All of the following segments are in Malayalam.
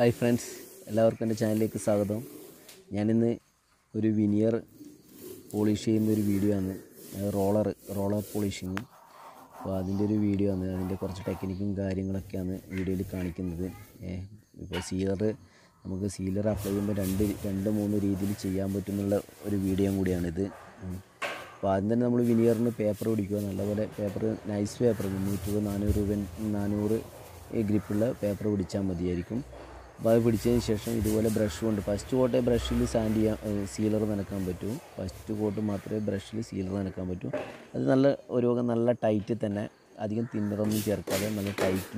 ഹായ് ഫ്രണ്ട്സ് എല്ലാവർക്കും എൻ്റെ ചാനലിലേക്ക് സ്വാഗതം ഞാനിന്ന് ഒരു വിനിയർ പോളിഷ് ചെയ്യുന്ന ഒരു വീഡിയോ ആണ് റോളർ റോളർ പോളിഷിങ് അപ്പോൾ അതിൻ്റെ ഒരു വീഡിയോ ആണ് അതിൻ്റെ കുറച്ച് ടെക്നിക്കും കാര്യങ്ങളൊക്കെയാണ് വീഡിയോയിൽ കാണിക്കുന്നത് ഇപ്പോൾ സീലർ നമുക്ക് സീലർ അപ്ലൈ ചെയ്യുമ്പോൾ രണ്ട് രണ്ട് മൂന്ന് രീതിയിൽ ചെയ്യാൻ പറ്റുന്നുള്ള ഒരു വീഡിയോ കൂടിയാണിത് ഉം. അപ്പോൾ ആദ്യം തന്നെ നമ്മൾ വിനിയറിന് പേപ്പർ പിടിക്കുക നല്ലപോലെ പേപ്പർ നൈസ് പേപ്പർ മുന്നൂറ്റി നാനൂറ് രൂപ നാനൂറ് ഗ്രിപ്പുള്ള പേപ്പർ പിടിച്ചാൽ മതിയായിരിക്കും അപ്പോൾ അത് പിടിച്ചതിന് ശേഷം ഇതുപോലെ ബ്രഷ് കൊണ്ട് ഫസ്റ്റ് കോട്ടേ ബ്രഷിൽ സാൻഡ് ചെയ്യാൻ സീലർ നനക്കാൻ പറ്റൂ ഫസ്റ്റ് കോട്ട് മാത്രമേ ബ്രഷിൽ സീലർ നനക്കാൻ പറ്റൂ അത് നല്ല ഒരു വക നല്ല ടൈറ്റിൽ തന്നെ അധികം തിന്നറൊന്നും ചേർക്കാതെ നല്ല ടൈറ്റിൽ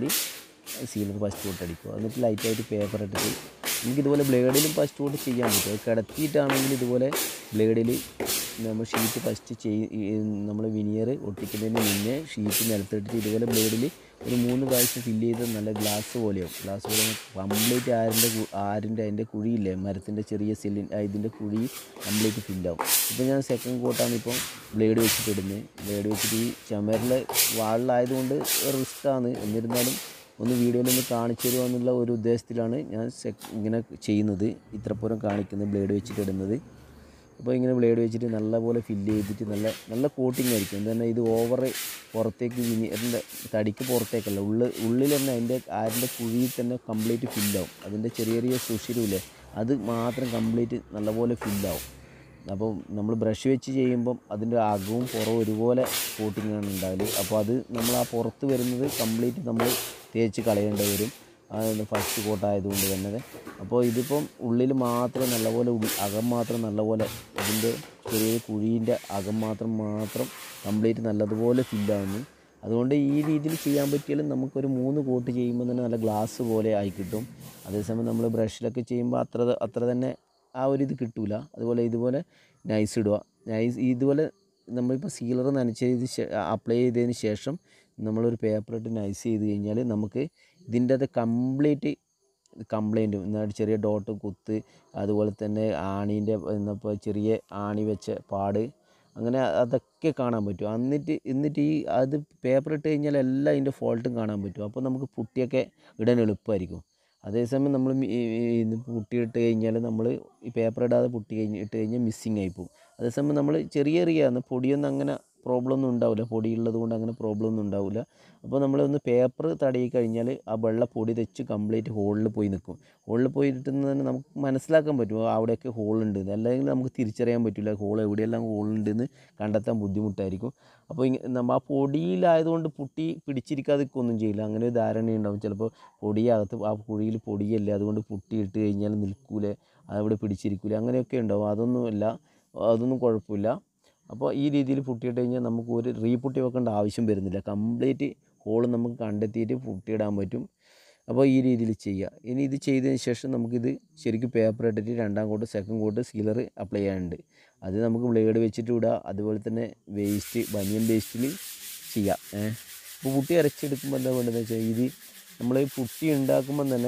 സീലർ ഫസ്റ്റ് കോട്ട് അടിക്കുക എന്നിട്ട് ലൈറ്റായിട്ട് പേപ്പർ ഇട്ടിട്ട് നമുക്ക് ഇതുപോലെ ബ്ലേഡിലും ഫസ്റ്റ് കോട്ട് ചെയ്യാൻ പറ്റും അത് കിടത്തിയിട്ടാണെങ്കിൽ ഇതുപോലെ ബ്ലേഡിൽ നമ്മൾ ഷീറ്റ് ഫസ്റ്റ് ചെയ് നമ്മൾ വിനിയർ ഒട്ടിക്കുന്നതിന് മുന്നേ ഷീറ്റ് നിലത്തിട്ടിട്ട് ഇതുപോലെ ബ്ലേഡിൽ ഒരു മൂന്ന് പ്രാവശ്യം ഫില്ല് ചെയ്ത് നല്ല ഗ്ലാസ് പോലെയാവും ഗ്ലാസ് പോലെ കംപ്ലീറ്റ് ആരിൻ്റെ ആരിൻ്റെ അതിൻ്റെ കുഴിയില്ലേ മരത്തിൻ്റെ ചെറിയ സെല്ലിൻ ഇതിൻ്റെ കുഴി കംപ്ലീറ്റ് ഫില്ലാവും ഇപ്പോൾ ഞാൻ സെക്കൻഡ് കോട്ടാണ് ഇപ്പോൾ ബ്ലേഡ് വെച്ചിട്ട് ഇടുന്നത് ബ്ലേഡ് വെച്ചിട്ട് ഈ ചുമരിലെ വാളിലായതുകൊണ്ട് റിസ്ക്കാണ് എന്നിരുന്നാലും ഒന്ന് വീഡിയോയിൽ ഒന്ന് കാണിച്ചു തരുക എന്നുള്ള ഒരു ഉദ്ദേശത്തിലാണ് ഞാൻ സെക് ഇങ്ങനെ ചെയ്യുന്നത് ഇത്രപ്പുറം കാണിക്കുന്നത് ബ്ലേഡ് വെച്ചിട്ട് ഇടുന്നത് അപ്പോൾ ഇങ്ങനെ ബ്ലേഡ് വെച്ചിട്ട് നല്ലപോലെ ഫില്ല് ചെയ്തിട്ട് നല്ല നല്ല കോട്ടിങ് ആയിരിക്കും എന്താ പറഞ്ഞാൽ ഇത് ഓവർ പുറത്തേക്ക് വിനിയറിൻ്റെ തടിക്ക് പുറത്തേക്കല്ല ഉള്ളിൽ ഉള്ളിൽ തന്നെ അതിൻ്റെ ആരിൻ്റെ കുഴിയിൽ തന്നെ കംപ്ലീറ്റ് ഫില്ലാവും അതിൻ്റെ ചെറിയ ചെറിയ സുഷിരൂല്ലേ അത് മാത്രം കംപ്ലീറ്റ് നല്ലപോലെ ഫില്ലാവും അപ്പോൾ നമ്മൾ ബ്രഷ് വെച്ച് ചെയ്യുമ്പം അതിൻ്റെ അകവും പുറവും ഒരുപോലെ കോട്ടിങ്ങാണ് ഉണ്ടാകല് അപ്പോൾ അത് നമ്മൾ ആ പുറത്ത് വരുന്നത് കംപ്ലീറ്റ് നമ്മൾ തേച്ച് കളയേണ്ടി വരും അത് ഫസ്റ്റ് കോട്ടായതുകൊണ്ട് തന്നെ അപ്പോൾ ഇതിപ്പം ഉള്ളിൽ മാത്രം നല്ലപോലെ ഉൾ- അകം മാത്രം നല്ലപോലെ ഇതിൻ്റെ ചെറിയ കുഴീൻ്റെ അകം മാത്രം മാത്രം കംപ്ലീറ്റ് നല്ലതുപോലെ ഫില്ലാവുന്നു അതുകൊണ്ട് ഈ രീതിയിൽ ചെയ്യാൻ പറ്റിയാലും നമുക്കൊരു മൂന്ന് കോട്ട് ചെയ്യുമ്പോൾ തന്നെ നല്ല ഗ്ലാസ് പോലെ ആയി കിട്ടും അതേസമയം നമ്മൾ ബ്രഷിലൊക്കെ ചെയ്യുമ്പോൾ അത്ര അത്ര തന്നെ ആ ഒരു ഇത് കിട്ടൂല അതുപോലെ ഇതുപോലെ നൈസ് ഇടുക നൈസ് ഇതുപോലെ നമ്മളിപ്പോൾ സീലർ നനച്ചതിന് ശേ അപ്ലൈ ചെയ്തതിന് ശേഷം നമ്മളൊരു പേപ്പർ ഇട്ട് നൈസ് ചെയ്ത് കഴിഞ്ഞാൽ നമുക്ക് ഇതിൻ്റെ അത് കംപ്ലീറ്റ് കംപ്ലൈൻറ്റും എന്നാൽ ചെറിയ ഡോട്ട് കുത്ത് അതുപോലെ തന്നെ ആണീൻ്റെ എന്നപ്പോൾ ചെറിയ ആണി വെച്ച പാട് അങ്ങനെ അതൊക്കെ കാണാൻ പറ്റും എന്നിട്ട് എന്നിട്ട് ഈ അത് പേപ്പർ ഇട്ട് കഴിഞ്ഞാൽ എല്ലാം അതിൻ്റെ ഫോൾട്ടും കാണാൻ പറ്റും അപ്പോൾ നമുക്ക് പുട്ടിയൊക്കെ ഇടാൻ എളുപ്പമായിരിക്കും അതേസമയം നമ്മൾ പുട്ടിയിട്ട് കഴിഞ്ഞാൽ നമ്മൾ ഈ പേപ്പർ ഇടാതെ പുട്ടി കഴിഞ്ഞ് ഇട്ട് കഴിഞ്ഞാൽ മിസ്സിങ് ആയി പോകും അതേസമയം നമ്മൾ ചെറിയ ചെറിയ പൊടിയൊന്നും അങ്ങനെ പ്രോബ്ലം ഒന്നും ഉണ്ടാവില്ല പൊടിയുള്ളത് കൊണ്ട് അങ്ങനെ പ്രോബ്ലം ഒന്നും ഉണ്ടാവില്ല അപ്പോൾ നമ്മളൊന്ന് പേപ്പർ തടയി കഴിഞ്ഞാൽ ആ വെള്ള പൊടി തെച്ച് കംപ്ലീറ്റ് ഹോളിൽ പോയി നിൽക്കും ഹോളിൽ പോയി ഇട്ടുന്നത് തന്നെ നമുക്ക് മനസ്സിലാക്കാൻ പറ്റും ആ അവിടെയൊക്കെ ഹോളുണ്ട് അല്ലെങ്കിൽ നമുക്ക് തിരിച്ചറിയാൻ പറ്റില്ല ഹോൾ എവിടെയെല്ലാം ഹോളുണ്ടെന്ന് കണ്ടെത്താൻ ബുദ്ധിമുട്ടായിരിക്കും അപ്പോൾ ഇങ്ങ നമ്മൾ ആ പൊടിയിലായതുകൊണ്ട് പുട്ടി പിടിച്ചിരിക്കാതിരിക്കൊന്നും ചെയ്യില്ല അങ്ങനെ ഒരു ധാരണയുണ്ടാവും ചിലപ്പോൾ പൊടിയകത്ത് ആ കുഴിയിൽ പൊടിയല്ലേ അതുകൊണ്ട് പുട്ടി ഇട്ട് കഴിഞ്ഞാൽ നിൽക്കൂലേ അവിടെ പിടിച്ചിരിക്കൂലേ അങ്ങനെയൊക്കെ ഉണ്ടാവും അതൊന്നുമില്ല അതൊന്നും കുഴപ്പമില്ല അപ്പോൾ ഈ രീതിയിൽ പുട്ടിയിട്ട് കഴിഞ്ഞാൽ നമുക്ക് ഒരു റീപുട്ടി വെക്കേണ്ട ആവശ്യം വരുന്നില്ല കംപ്ലീറ്റ് ഹോൾ നമുക്ക് കണ്ടെത്തിയിട്ട് പുട്ടിയിടാൻ പറ്റും അപ്പോൾ ഈ രീതിയിൽ ചെയ്യുക ഇനി ഇത് ചെയ്തതിന് ശേഷം നമുക്കിത് ശരിക്കും പേപ്പർ ഇട്ടിട്ട് രണ്ടാം coat second coat sealer apply ചെയ്യാനുണ്ട് അത് നമുക്ക് ബ്ലേഡ് വെച്ചിട്ട് വിടുക അതുപോലെ തന്നെ വേസ്റ്റ് ബനിയൻ വേസ്റ്റിൽ ചെയ്യാം ഏഹ് അപ്പോൾ പുട്ടി അരച്ചെടുക്കുമ്പോൾ എന്താ വേണ്ടതെന്ന് വെച്ചാൽ ഇത് നമ്മൾ പുട്ടി ഉണ്ടാക്കുമ്പം തന്നെ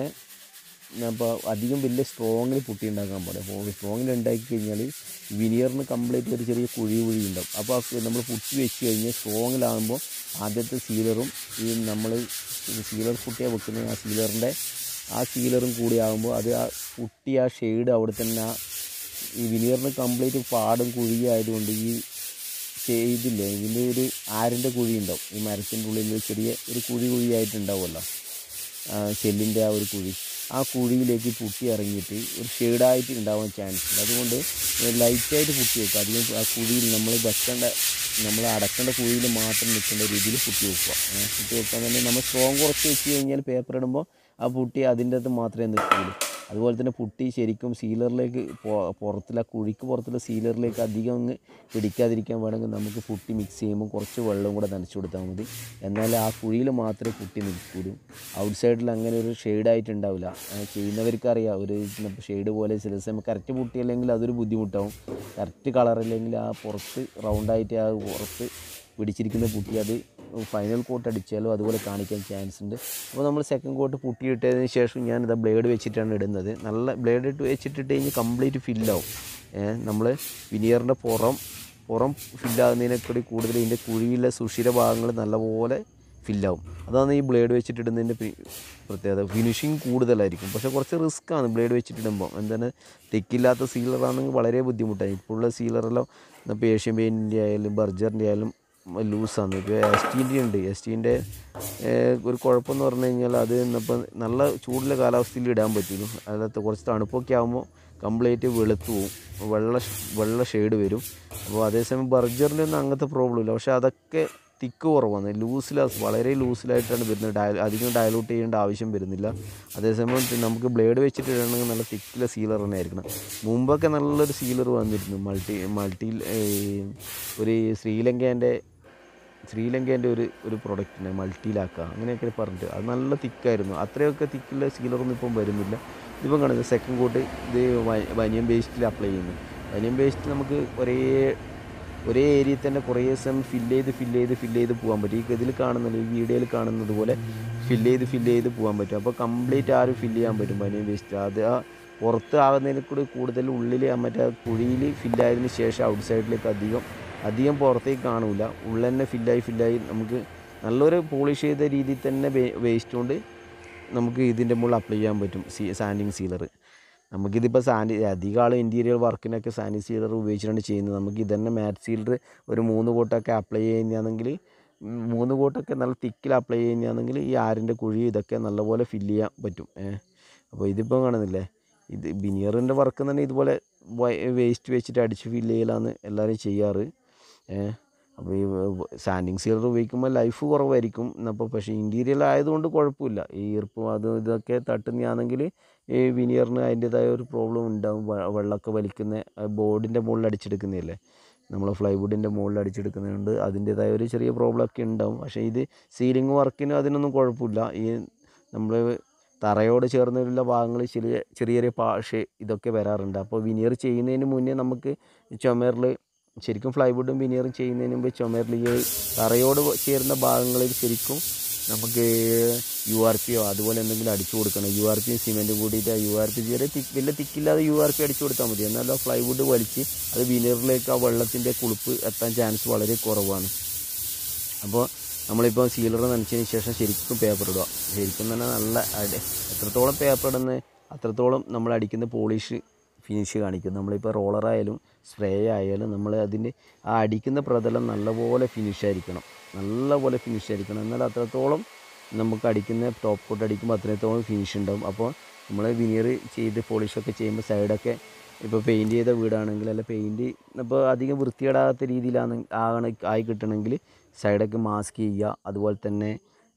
അപ്പോൾ അധികം വലിയ സ്ട്രോങ്ങിൽ പുട്ടി ഉണ്ടാക്കാൻ പാടില്ല അപ്പോൾ സ്ട്രോങ്ങിൽ ഉണ്ടാക്കി കഴിഞ്ഞാൽ വിനിയറിന് കംപ്ലീറ്റ് ഒരു ചെറിയ കുഴി കുഴി ഉണ്ടാവും അപ്പോൾ ആ നമ്മൾ പുട്ടി വെച്ച് കഴിഞ്ഞാൽ സ്ട്രോങ്ങിലാകുമ്പോൾ ആദ്യത്തെ സീലറും ഈ നമ്മൾ സീലർ പുട്ടിയാണ് വെക്കുന്നത് ആ സീലറിൻ്റെ ആ സീലറും കൂടി ആകുമ്പോൾ അത് ആ പുട്ടി ആ ഷെയ്ഡ് അവിടെ തന്നെ ആ ഈ വിനിയറിന് കംപ്ലീറ്റ് പാടും കുഴി ആയതുകൊണ്ട് ഈ ചെയ്തില്ലേ ഇതിൻ്റെ ഒരു ആരിൻ്റെ കുഴി ഉണ്ടാവും ഈ മരത്തിൻ്റെ ഉള്ളിൽ ചെറിയ ഒരു കുഴി കുഴിയായിട്ടുണ്ടാവുമല്ലോ ചെല്ലിൻ്റെ ആ ഒരു കുഴി ആ കുഴിയിലേക്ക് പുട്ടി ഇറങ്ങിയിട്ട് ഒരു ഷെയ്ഡായിട്ട് ഉണ്ടാവാൻ ചാൻസ് ഉണ്ട് അതുകൊണ്ട് ലൈറ്റായിട്ട് പുട്ടി വെക്കുക അധികം ആ കുഴിയിൽ നമ്മൾ വെക്കേണ്ട നമ്മൾ അടക്കേണ്ട കുഴിയിൽ മാത്രം നിൽക്കേണ്ട രീതിയിൽ പുട്ടി വെക്കുക ഏ, പുട്ടി വെക്കാൻ തന്നെ നമ്മൾ സ്ട്രോങ് കുറച്ച് വെച്ച് കഴിഞ്ഞാൽ പേപ്പർ ഇടുമ്പോൾ ആ പുട്ടി അതിൻ്റെ അകത്ത് മാത്രമേ നിൽക്കുകയുള്ളൂ അതുപോലെ തന്നെ പുട്ടി ശരിക്കും സീലറിലേക്ക് പൊ- പുറത്തുള്ള കുഴിക്ക് പുറത്തുള്ള സീലറിലേക്ക് അധികം അങ്ങ് പിടിക്കാതിരിക്കാൻ വേണമെങ്കിൽ നമുക്ക് പുട്ടി മിക്സ് ചെയ്യുമ്പോൾ കുറച്ച് വെള്ളം കൂടെ നനച്ചു കൊടുത്താൽ മതി എന്നാൽ ആ കുഴിയിൽ മാത്രമേ പുട്ടി നിൽക്കുള്ളൂ ഔട്ട് സൈഡിൽ അങ്ങനെ ഒരു ഷെയ്ഡായിട്ട് ഉണ്ടാവില്ല അങ്ങനെ ചെയ്യുന്നവർക്കറിയാം ഒരു ഷെയ്ഡ് പോലെ ചില സമയം കറക്റ്റ് പുട്ടി അല്ലെങ്കിൽ അതൊരു ബുദ്ധിമുട്ടാവും കറക്റ്റ് കളറില്ലെങ്കിൽ ആ പുറത്ത് റൗണ്ടായിട്ട് ആ പുറത്ത് പിടിച്ചിരിക്കുന്ന പുട്ടി അത് ഫൈനൽ കോട്ട് അടിച്ചാലോ അതുപോലെ കാണിക്കാൻ ചാൻസ് ഉണ്ട് അപ്പോൾ നമ്മൾ സെക്കൻഡ് കോട്ട് പുട്ടിയിട്ടതിന് ശേഷം ഞാൻ ഇതാ ബ്ലേഡ് വെച്ചിട്ടാണ് ഇടുന്നത് നല്ല ബ്ലേഡ് ഇട്ട് വെച്ചിട്ടിട്ട് കഴിഞ്ഞ് കംപ്ലീറ്റ് ഫില്ലാവും നമ്മൾ വിനിയറിൻ്റെ പുറം പുറം ഫില്ലാകുന്നതിനെക്കൂടി കൂടുതൽ ഇതിൻ്റെ കുഴിയിലെ സുഷിര ഭാഗങ്ങൾ നല്ലപോലെ ഫില്ലാവും അതാണ് ഈ ബ്ലേഡ് വെച്ചിട്ട് ഇടുന്നതിൻ്റെ പി- പ്രത്യേകത ഫിനിഷിങ് കൂടുതലായിരിക്കും പക്ഷേ കുറച്ച് റിസ്ക്കാണ് ബ്ലേഡ് വെച്ചിട്ട് ഇടുമ്പോൾ എന്താണ് തെക്കില്ലാത്ത സീലറാണെങ്കിൽ വളരെ ബുദ്ധിമുട്ടാണ് ഇപ്പോഴുള്ള സീലറെല്ലാം ഇപ്പോൾ ഏഷ്യൻ പെയിൻറ്റിൻ്റെ ആയാലും ബർജറിൻ്റെ ആയാലും ലൂസാണ് ഇപ്പോൾ എസ് ടീൻ്റെ ഉണ്ട് എസ് ടീൻ്റെ ഒരു കുഴപ്പമെന്ന് പറഞ്ഞു കഴിഞ്ഞാൽ അത് ഇന്നിപ്പോൾ നല്ല ചൂടുള്ള കാലാവസ്ഥയിൽ ഇടാൻ പറ്റുള്ളൂ അതിനകത്ത് കുറച്ച് തണുപ്പൊക്കെ ആകുമ്പോൾ കംപ്ലീറ്റ് വെളുത്തു പോകും വെള്ള ഷ്- വെള്ള ഷെയ്ഡ് വരും അപ്പോൾ അതേസമയം ബർജറിനൊന്നും അങ്ങനത്തെ പ്രോബ്ലം ഇല്ല പക്ഷേ അതൊക്കെ തിക്ക് കുറവാണ് ലൂസില വളരെ ലൂസിലായിട്ടാണ് വരുന്നത് ഡയ അധികം ഡയലൂട്ട് ചെയ്യേണ്ട ആവശ്യം വരുന്നില്ല അതേസമയം തി- നമുക്ക് ബ്ലേഡ് വെച്ചിട്ട് ഇടണമെങ്കിൽ നല്ല തിക്കിലെ സീലർ തന്നെ ആയിരിക്കണം മുമ്പൊക്കെ നല്ലൊരു സീലർ വന്നിരുന്നു മൾട്ടി മൾട്ടി ഒരു ശ്രീലങ്കേൻ്റെ ശ്രീലങ്കേൻ്റെ ഒരു ഒരു പ്രൊഡക്റ്റിനെ മൾട്ടിയിലാക്കുക അങ്ങനെയൊക്കെ പറഞ്ഞിട്ട് അത് നല്ല തിക്കായിരുന്നു അത്രയൊക്കെ തിക്കുള്ള സീലറൊന്നും ഇപ്പം വരുന്നില്ല ഇതിപ്പം കാണുന്നത് സെക്കൻഡ് കോട്ട് ഇത് വ- വനിയം പേസ്റ്റിൽ അപ്ലൈ ചെയ്യുന്നു വനിയം പേസ്റ്റ് നമുക്ക് ഒരേ ഒരേ ഏരിയയിൽ തന്നെ കുറേ സമയം ഫില്ല് ചെയ്ത് ഫില്ല് ചെയ്ത് ഫില്ല് ചെയ്ത് പോകാൻ പറ്റും ഈ ഇതിൽ കാണുന്നത് ഈ വീഡിയോയിൽ കാണുന്നത് പോലെ ഫില്ല് ചെയ്ത് ഫില്ല് ചെയ്ത് പോകാൻ പറ്റും അപ്പോൾ കംപ്ലീറ്റ് ആ ഒരു ഫില്ല് ചെയ്യാൻ പറ്റും വനിയം പേസ്റ്റ് അത് ആ പുറത്ത് ആകുന്നതിൽ കൂടി കൂടുതൽ ഉള്ളിൽ ആ മറ്റേ കുഴിയിൽ ഫില്ലായതിന് ശേഷം ഔട്ട് സൈഡിലേക്ക് അധികം അധികം പുറത്തേക്ക് കാണൂല ഉള്ളിൽ തന്നെ ഫില്ലായി ഫില്ലായി നമുക്ക് നല്ലൊരു പോളിഷ് ചെയ്ത രീതിയിൽ തന്നെ വേസ്റ്റ് കൊണ്ട് നമുക്ക് ഇതിൻ്റെ മുകളിൽ അപ്ലൈ ചെയ്യാൻ പറ്റും സീ സാൻഡിങ് സീലർ നമുക്കിതിപ്പോൾ സാൻഡ് അധികം ആൾ ഇൻറ്റീരിയർ വർക്കിനൊക്കെ സാൻഡിങ് സീലർ ഉപയോഗിച്ചിട്ടാണ് ചെയ്യുന്നത് നമുക്ക് ഇതന്നെ മാറ്റ് സീലർ ഒരു മൂന്ന് കോട്ടൊക്കെ അപ്ലൈ ചെയ്യുന്നതാണെങ്കിൽ ഉം, മൂന്ന് കോട്ടൊക്കെ നല്ല തിക്കിൽ അപ്ലൈ ചെയ്യുന്നതാണെങ്കിൽ ഈ ആരിൻ്റെ കുഴി ഇതൊക്കെ നല്ലപോലെ ഫില്ല് ചെയ്യാൻ പറ്റും ഏഹ് അപ്പോൾ ഇതിപ്പോൾ കാണുന്നില്ലേ ഇത് ബിനിയറിൻ്റെ വർക്ക് തന്നെ ഇതുപോലെ വേസ്റ്റ് വെച്ചിട്ട് അടിച്ച് ഫില്ല് ചെയ്യലാണ് എല്ലാവരും ചെയ്യാറ് ഏഹ് അപ്പോൾ ഈ സാൻഡിങ് സീലർ ഉപയോഗിക്കുമ്പോൾ ലൈഫ് കുറവായിരിക്കും അപ്പോൾ പക്ഷേ ഇൻറ്റീരിയൽ ആയതുകൊണ്ട് കുഴപ്പമില്ല ഈ ഈർപ്പും അതും ഇതൊക്കെ തട്ടുന്നതാണെങ്കിൽ ഈ വിനിയറിന് അതിൻ്റേതായ ഒരു പ്രോബ്ലം ഉണ്ടാവും വെ- വെള്ളമൊക്കെ വലിക്കുന്ന ബോർഡിൻ്റെ മുകളിൽ അടിച്ചെടുക്കുന്നതല്ലേ നമ്മൾ ഫ്ലൈവുഡിൻ്റെ മുകളിൽ അടിച്ചെടുക്കുന്നതുകൊണ്ട് അതിൻ്റേതായ ഒരു ചെറിയ പ്രോബ്ലം ഒക്കെ ഉണ്ടാവും പക്ഷേ ഇത് സീലിംഗ് വർക്കിന് അതിനൊന്നും കുഴപ്പമില്ല ഈ നമ്മൾ തറയോട് ചേർന്നുള്ള ഭാഗങ്ങൾ ചെറിയ ചെറിയ ചെറിയ പാഷ് ഇതൊക്കെ വരാറുണ്ട് അപ്പോൾ വിനിയർ ചെയ്യുന്നതിന് മുന്നേ നമുക്ക് ചുമരിൽ ശരിക്കും ഫ്ലൈവുഡും വിനിയറും ചെയ്യുന്നതിന് മുമ്പ് ചുമരിൽ ഈ തറയോട് ചേരുന്ന ഭാഗങ്ങളിൽ ശരിക്കും നമുക്ക് യു ആർ പിയോ അതുപോലെ എന്തെങ്കിലും അടിച്ചു കൊടുക്കണം യു ആർ പിയും സിമെൻറ്റും കൂടിയിട്ട് യു ആർ പി ചെറിയ തിക്ക് വലിയ തിക്കില്ലാതെ യു ആർ പി അടിച്ചു കൊടുത്താൽ മതി എന്നാലും ആ ഫ്ലൈവുഡ് വലിച്ച് അത് വിനിയറിലേക്ക് ആ വെള്ളത്തിൻ്റെ കുളിപ്പ് എത്താൻ ചാൻസ് വളരെ കുറവാണ് അപ്പോൾ നമ്മളിപ്പോൾ സീലർ നനച്ചതിന് ശേഷം ശരിക്കും പേപ്പർ ഇടുക ശരിക്കും തന്നെ നല്ല അടി എത്രത്തോളം പേപ്പർ ഇടുന്ന അത്രത്തോളം നമ്മൾ അടിക്കുന്ന പോളിഷ് ഫിനിഷ് കാണിക്കും നമ്മളിപ്പോൾ റോളറായാലും സ്പ്രേ ആയാലും നമ്മൾ അതിൻ്റെ ആ അടിക്കുന്ന പ്രതലം നല്ലപോലെ ഫിനിഷ് ആയിരിക്കണം നല്ലപോലെ ഫിനിഷ് ആയിരിക്കണം എന്നാൽ അത്രത്തോളം നമുക്ക് അടിക്കുന്ന ടോപ്പ് കോട്ട് അടിക്കുമ്പോൾ അത്രത്തോളം ഫിനിഷ് ഉണ്ടാവും അപ്പോൾ നമ്മൾ വിനിയർ ചെയ്ത് പോളിഷൊക്കെ ചെയ്യുമ്പോൾ സൈഡൊക്കെ ഇപ്പോൾ പെയിൻറ്റ് ചെയ്ത വീടാണെങ്കിൽ അല്ല പെയിൻറ്റ് ഇപ്പോൾ അധികം വൃത്തികേടാകാത്ത രീതിയിലാണ് ആണ് ആയി കിട്ടണമെങ്കിൽ സൈഡൊക്കെ മാസ്ക് ചെയ്യുക അതുപോലെ തന്നെ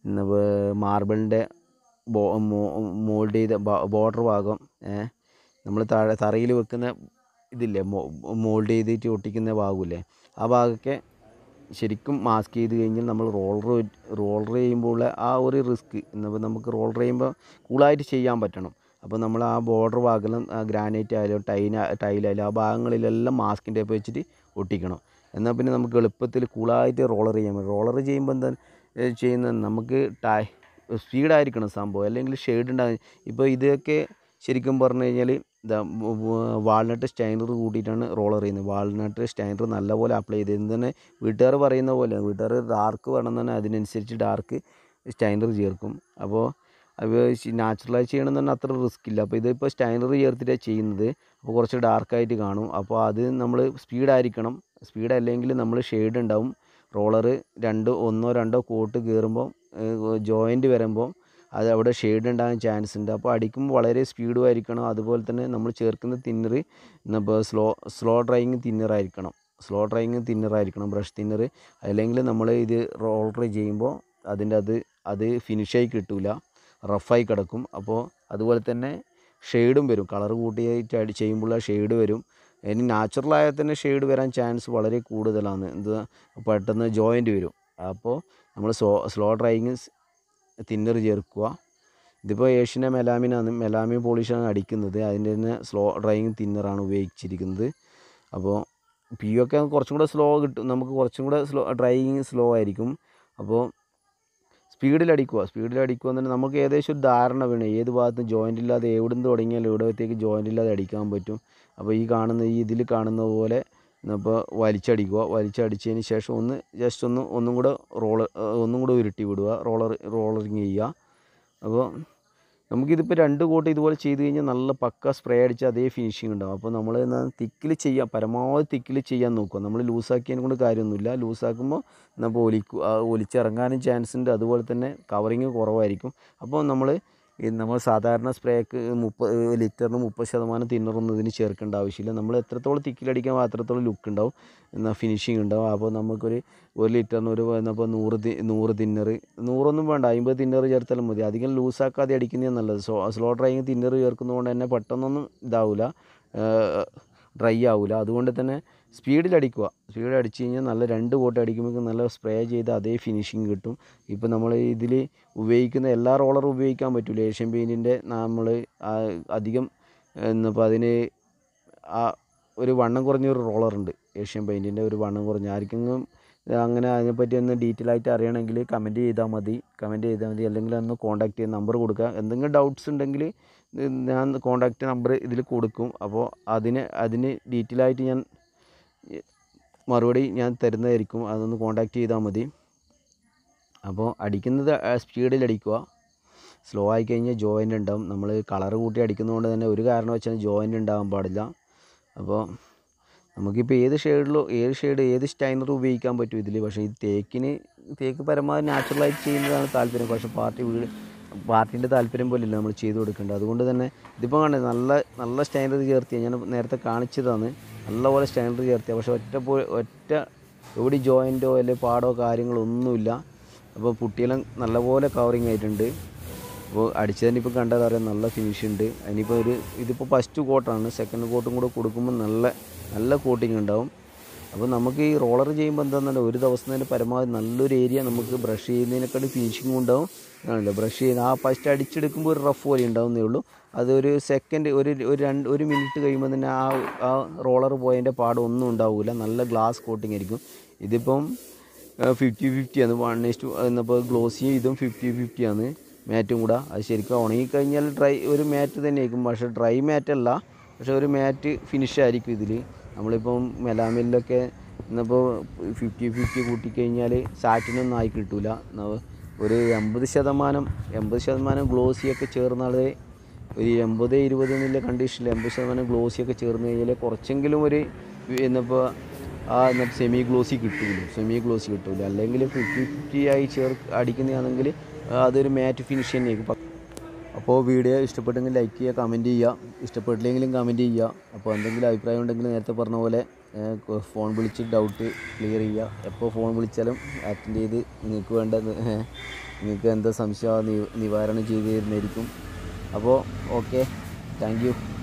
മാർബിളിൻ്റെ ബോ മോൾഡ് ചെയ്ത ബോർഡർ ഭാഗം നമ്മൾ താഴെ തറയിൽ വെക്കുന്ന ഇതില്ലേ മോൾഡ് ചെയ്തിട്ട് ഒട്ടിക്കുന്ന ഭാഗമില്ലേ ആ ഭാഗമൊക്കെ ശരിക്കും മാസ്ക് ചെയ്ത് കഴിഞ്ഞാൽ നമ്മൾ റോളർ റോളർ ചെയ്യുമ്പോൾ ഉള്ള ആ ഒരു റിസ്ക് എന്നപ്പോൾ നമുക്ക് റോളർ ചെയ്യുമ്പോൾ കൂളായിട്ട് ചെയ്യാൻ പറ്റണം അപ്പോൾ നമ്മൾ ആ ബോർഡർ ഭാഗം ഗ്രാനൈറ്റ് ആയാലും ടൈന ടൈലായാലും ആ ഭാഗങ്ങളിലെല്ലാം മാസ്കിൻ്റെ ടേപ്പ് വെച്ചിട്ട് ഒട്ടിക്കണം എന്നാൽ പിന്നെ നമുക്ക് എളുപ്പത്തിൽ കൂളായിട്ട് റോളർ ചെയ്യാൻ പറ്റും റോളർ ചെയ്യുമ്പോൾ എന്താ ഏ, ചെയ്യുന്നത് നമുക്ക് ടൈ സ്പീഡായിരിക്കണം സംഭവം അല്ലെങ്കിൽ ഷെയ്ഡ് ഉണ്ടാകും ഇപ്പോൾ ഇതൊക്കെ ശരിക്കും പറഞ്ഞു കഴിഞ്ഞാൽ ഇതാ വാൾനട്ട് സ്റ്റൈനർ കൂട്ടിയിട്ടാണ് റോളർ ചെയ്യുന്നത് വാൾനട്ട് സ്റ്റൈനർ നല്ലപോലെ അപ്ലൈ ചെയ്ത് ഇത് തന്നെ വീട്ടുകാർ പറയുന്ന പോലെ വീട്ടുകാർ ഡാർക്ക് വേണം തന്നെ അതിനനുസരിച്ച് ഡാർക്ക് സ്റ്റൈനർ ചേർക്കും അപ്പോൾ അത് നാച്ചുറലായി ചെയ്യണം തന്നെ അത്ര റിസ്ക് ഇല്ല അപ്പോൾ ഇതിപ്പോൾ സ്റ്റൈനർ ചേർത്തിട്ടാണ് ചെയ്യുന്നത് അപ്പോൾ കുറച്ച് ഡാർക്കായിട്ട് കാണും അപ്പോൾ അത് നമ്മൾ സ്പീഡായിരിക്കണം സ്പീഡ് അല്ലെങ്കിൽ നമ്മൾ ഷെയ്ഡ് ഉണ്ടാവും റോളർ രണ്ട് ഒന്നോ രണ്ടോ കോട്ട് കയറുമ്പോൾ ജോയിൻ്റ് വരുമ്പോൾ അത് അവിടെ ഷെയ്ഡ് ഉണ്ടാകാൻ ചാൻസ് ഉണ്ട് അപ്പോൾ അടിക്കുമ്പോൾ വളരെ സ്പീഡും ആയിരിക്കണം അതുപോലെ തന്നെ നമ്മൾ ചേർക്കുന്ന തിന്നർ ഇപ്പോൾ സ്ലോ സ്ലോ ഡ്രൈയിങ് തിന്നർ ആയിരിക്കണം സ്ലോ ഡ്രൈയിങ് തിന്നർ ആയിരിക്കണം ബ്രഷ് തിന്നർ അല്ലെങ്കിൽ നമ്മൾ ഇത് റോളർ ചെയ്യുമ്പോൾ അതിൻ്റെ അത് അത് ഫിനിഷായി കിട്ടില്ല റഫായി കിടക്കും അപ്പോൾ അതുപോലെ തന്നെ ഷെയ്ഡും വരും കളർ കൂട്ടിയിട്ട് അടി ചെയ്യുമ്പോൾ ഷെയ്ഡ് വരും ഇനി നാച്ചുറലായാൽ തന്നെ ഷെയ്ഡ് വരാൻ ചാൻസ് വളരെ കൂടുതലാണ് ഇത് പെട്ടെന്ന് ജോയിൻ്റ് വരും അപ്പോൾ നമ്മൾ സ്ലോ സ്ലോ ഡ്രൈയിങ് തിന്നർ ചേർക്കുക ഇതിപ്പോൾ ഏഷ്യൻ്റെ മെലാമിനാണ് മെലാമിൻ പോളിഷാണ് അടിക്കുന്നത് അതിൻ്റെ തന്നെ സ്ലോ ഡ്രൈയിങ് തിന്നറാണ് ഉപയോഗിച്ചിരിക്കുന്നത് അപ്പോൾ പി ഒക്കെ കുറച്ചും കൂടെ സ്ലോ കിട്ടും നമുക്ക് കുറച്ചും കൂടെ സ്ലോ ഡ്രൈയിങ് സ്ലോ ആയിരിക്കും അപ്പോൾ സ്പീഡിൽ അടിക്കുക സ്പീഡിൽ അടിക്കുക എന്ന് നമുക്ക് ഏകദേശം ഒരു ധാരണ വേണം ഏത് ഭാഗത്തും ജോയിൻ്റ് ഇല്ലാതെ എവിടെ നിന്ന് തുടങ്ങിയാൽ എവിടത്തേക്ക് ജോയിൻ്റ് ഇല്ലാതെ അടിക്കാൻ പറ്റും അപ്പോൾ ഈ കാണുന്ന ഈ ഇതിൽ കാണുന്ന പോലെ അപ്പോൾ വലിച്ചടിക്കുക വലിച്ചടിച്ചതിന് ശേഷം ഒന്ന് ജസ്റ്റ് ഒന്ന് ഒന്നും കൂടെ റോളർ ഒന്നും കൂടെ ഉരുട്ടി വിടുക റോളർ റോളറിങ് ചെയ്യുക അപ്പോൾ നമുക്കിതിപ്പോൾ രണ്ട് കോട്ട് ഇതുപോലെ ചെയ്ത് കഴിഞ്ഞാൽ നല്ല പക്ക സ്പ്രേ അടിച്ച് അതേ ഫിനിഷിങ് ഉണ്ടാവും അപ്പോൾ നമ്മൾ തിക്കിൽ ചെയ്യാം പരമാവധി തിക്കിൽ ചെയ്യാൻ നോക്കുക നമ്മൾ ലൂസാക്കിയതിനെ കൊണ്ട് കാര്യമൊന്നുമില്ല ലൂസാക്കുമ്പോൾ നമ്മൾ ഒലിക്കും ആ ഒലിച്ചിറങ്ങാനും ചാൻസ് ഉണ്ട് അതുപോലെ തന്നെ കവറിങ് കുറവായിരിക്കും അപ്പോൾ നമ്മൾ ഈ നമ്മൾ സാധാരണ സ്പ്രേക്ക് മുപ്പത് ലിറ്ററിന് മുപ്പത് ശതമാനം തിന്നറൊന്നും ഇതിന് ചേർക്കേണ്ട ആവശ്യമില്ല നമ്മൾ എത്രത്തോളം തിക്കിലടിക്കാൻ അത്രത്തോളം ലുക്ക് ഉണ്ടാവും എന്നാൽ ഫിനിഷിങ് ഉണ്ടാവും അപ്പോൾ നമുക്കൊരു ഒരു ലിറ്ററിന് ഒരു ഇപ്പോൾ നൂറ് തി നൂറ് തിന്നർ നൂറൊന്നും വേണ്ട അമ്പത് തിന്നർ ചേർത്താലും മതി അധികം ലൂസാക്കാതെ അടിക്കുന്നതാണ് നല്ലത് സോ സ്ലോ ഡ്രൈയിങ് തിന്നർ ചേർക്കുന്നതുകൊണ്ട് തന്നെ പെട്ടെന്നൊന്നും ഇതാവില്ല ഡ്രൈ ആവില്ല അതുകൊണ്ട് തന്നെ സ്പീഡിൽ അടിക്കുക സ്പീഡിൽ അടിച്ച് കഴിഞ്ഞാൽ നല്ല രണ്ട് കോട്ട് അടിക്കുമ്പോൾ നല്ല സ്പ്രേ ചെയ്ത് അതേ ഫിനിഷിങ് കിട്ടും ഇപ്പോൾ നമ്മൾ ഇതിൽ ഉപയോഗിക്കുന്ന എല്ലാ റോളറും ഉപയോഗിക്കാൻ പറ്റില്ല ഏഷ്യൻ പെയിൻറ്റിൻ്റെ നമ്മൾ അധികം എന്നപ്പോൾ അതിന് ആ ഒരു വണ്ണം കുറഞ്ഞൊരു റോളറുണ്ട് ഏഷ്യൻ പെയിൻറ്റിൻ്റെ ഒരു വണ്ണം കുറഞ്ഞ ആർക്കെങ്കിലും അങ്ങനെ അതിനെപ്പറ്റി ഒന്ന് ഡീറ്റെയിൽ ആയിട്ട് അറിയണമെങ്കിൽ കമൻറ്റ് ചെയ്താൽ മതി കമൻറ്റ് ചെയ്താൽ മതി അല്ലെങ്കിൽ ഒന്ന് കോൺടാക്ട് ചെയ്യാൻ നമ്പർ കൊടുക്കുക എന്തെങ്കിലും ഡൗട്ട്സ് ഉണ്ടെങ്കിൽ ഞാൻ കോൺടാക്റ്റ് നമ്പർ ഇതിൽ കൊടുക്കും അപ്പോൾ അതിന് അതിന് ഡീറ്റെയിൽ ആയിട്ട് ഞാൻ മറുപടി ഞാൻ തരുന്നതായിരിക്കും അതൊന്ന് കോൺടാക്റ്റ് ചെയ്താൽ മതി അപ്പോൾ അടിക്കുന്നത് സ്പീഡിൽ അടിക്കുക സ്ലോ ആയി കഴിഞ്ഞാൽ ജോയിൻ്റ് ഉണ്ടാവും നമ്മൾ കളർ കൂട്ടി അടിക്കുന്നതുകൊണ്ട് തന്നെ ഒരു കാരണവശാലും ജോയിൻ്റ് ഉണ്ടാകാൻ പാടില്ല അപ്പോൾ നമുക്കിപ്പോൾ ഏത് ഷെയ്ഡിലോ ഏത് ഷെയ്ഡ് ഏത് സ്റ്റൈനറും ഉപയോഗിക്കാൻ പറ്റും ഇതിൽ പക്ഷേ ഇത് തേക്കിന് തേക്ക് പരമാവധി നാച്ചുറലായിട്ട് ചെയ്യുന്നതാണ് താല്പര്യം പക്ഷേ പാർട്ടി വീട് പാർട്ടീൻ്റെ താല്പര്യം പോലെയല്ല നമ്മൾ ചെയ്ത് കൊടുക്കേണ്ടത് അതുകൊണ്ട് തന്നെ ഇതിപ്പോൾ കണ്ടത് നല്ല നല്ല സ്റ്റൈനർ ചേർത്തിയ ഞാൻ നേരത്തെ കാണിച്ചതാണ് നല്ലപോലെ സ്റ്റൈനർ ചേർത്തിയ പക്ഷേ ഒറ്റ പോ ഒറ്റ എവിടെ ജോയിൻറ്റോ അല്ലെങ്കിൽ പാടോ കാര്യങ്ങളോ ഒന്നുമില്ല അപ്പോൾ പുട്ടിയെല്ലാം നല്ലപോലെ കവറിങ് ആയിട്ടുണ്ട് അപ്പോൾ അടിച്ചതിന് ഇപ്പോൾ കണ്ടാൽ അറിയാം നല്ല ഫിനിഷ് ഉണ്ട് അതിനിപ്പോൾ ഒരു ഇതിപ്പോൾ ഫസ്റ്റ് കോട്ടാണ് സെക്കൻഡ് കോട്ടും കൂടെ കൊടുക്കുമ്പോൾ നല്ല നല്ല കോട്ടിങ് ഉണ്ടാവും അപ്പോൾ നമുക്ക് ഈ റോളർ ചെയ്യുമ്പോൾ എന്താണെന്നുണ്ടെങ്കിൽ ഒരു ദിവസം തന്നെ പരമാവധി നല്ലൊരു ഏരിയ നമുക്ക് ബ്രഷ് ചെയ്യുന്നതിനെക്കാട്ടി ഫിനിഷിങ്ങും ഉണ്ടാവും ആണല്ലോ ബ്രഷ് ചെയ്യുന്ന ആ ഫസ്റ്റ് അടിച്ചെടുക്കുമ്പോൾ ഒരു റഫ് പോലെ ഉണ്ടാവുന്നേ ഉള്ളൂ അതൊരു സെക്കൻഡ് ഒരു ഒരു രണ്ട് ഒരു മിനിറ്റ് കഴിയുമ്പോൾ തന്നെ ആ ആ റോളർ പോയതിൻ്റെ പാട് ഒന്നും ഉണ്ടാവില്ല നല്ല ഗ്ലാസ് കോട്ടിങ് ആയിരിക്കും ഇതിപ്പം ഫിഫ്റ്റി ഫിഫ്റ്റി ആണ് വൺ ഇസ്റ്റു എന്നപ്പോൾ ഗ്ലോസിയും ഇതും ഫിഫ്റ്റി ഫിഫ്റ്റി ആണ് മാറ്റും കൂടെ അത് ശരിക്കും ഉണങ്ങിക്കഴിഞ്ഞാൽ ഡ്രൈ ഒരു മാറ്റ് തന്നെ ആയിരിക്കും പക്ഷേ ഡ്രൈ മാറ്റ് അല്ല പക്ഷേ ഒരു മാറ്റ് ഫിനിഷ് ആയിരിക്കും ഇതിൽ നമ്മളിപ്പം മെലാമിലൊക്കെ ഇന്നിപ്പോൾ ഫിഫ്റ്റി ഫിഫ്റ്റി കൂട്ടിക്കഴിഞ്ഞാൽ സാറ്റിനൊന്നും ആയി കിട്ടൂല ന- ഒരു എൺപത് ശതമാനം എൺപത് ശതമാനം ഗ്ലോസിയൊക്കെ ചേർന്നാലേ ഒരു എൺപത് ഇരുപത് എന്നുള്ള കണ്ടീഷനിൽ എൺപത് ശതമാനം ഗ്ലോസിയൊക്കെ ചേർന്ന് കഴിഞ്ഞാൽ കുറച്ചെങ്കിലും ഒരു എന്നിപ്പോൾ ആ എന്നിട്ട് സെമി ഗ്ലോസി കിട്ടൂല സെമി ഗ്ലോസി കിട്ടൂല അല്ലെങ്കിൽ ഫിഫ്റ്റി ഫിഫ്റ്റി ആയി ചേർ അടിക്കുന്നതാണെങ്കിൽ അതൊരു മാറ്റ് ഫിനിഷ് തന്നെയായിരിക്കും അപ്പോൾ വീഡിയോ ഇഷ്ടപ്പെട്ടെങ്കിൽ ലൈക്ക് ചെയ്യുക കമൻറ്റ് ചെയ്യുക ഇഷ്ടപ്പെട്ടില്ലെങ്കിലും കമൻറ്റ് ചെയ്യുക അപ്പോൾ എന്തെങ്കിലും അഭിപ്രായം ഉണ്ടെങ്കിൽ നേരത്തെ പറഞ്ഞ പോലെ ഏഹ്, ഫോൺ വിളിച്ച് ഡൗട്ട് ക്ലിയർ ചെയ്യുക എപ്പോൾ ഫോൺ വിളിച്ചാലും അറ്റൻഡ് ചെയ്ത് നിങ്ങൾക്ക് വേണ്ട ഏഹ്, നിങ്ങൾക്ക് എന്താ സംശയം അത് നി- നിവാരണം ചെയ്ത് തരുന്നതായിരിക്കും അപ്പോൾ ഓക്കെ താങ്ക് യു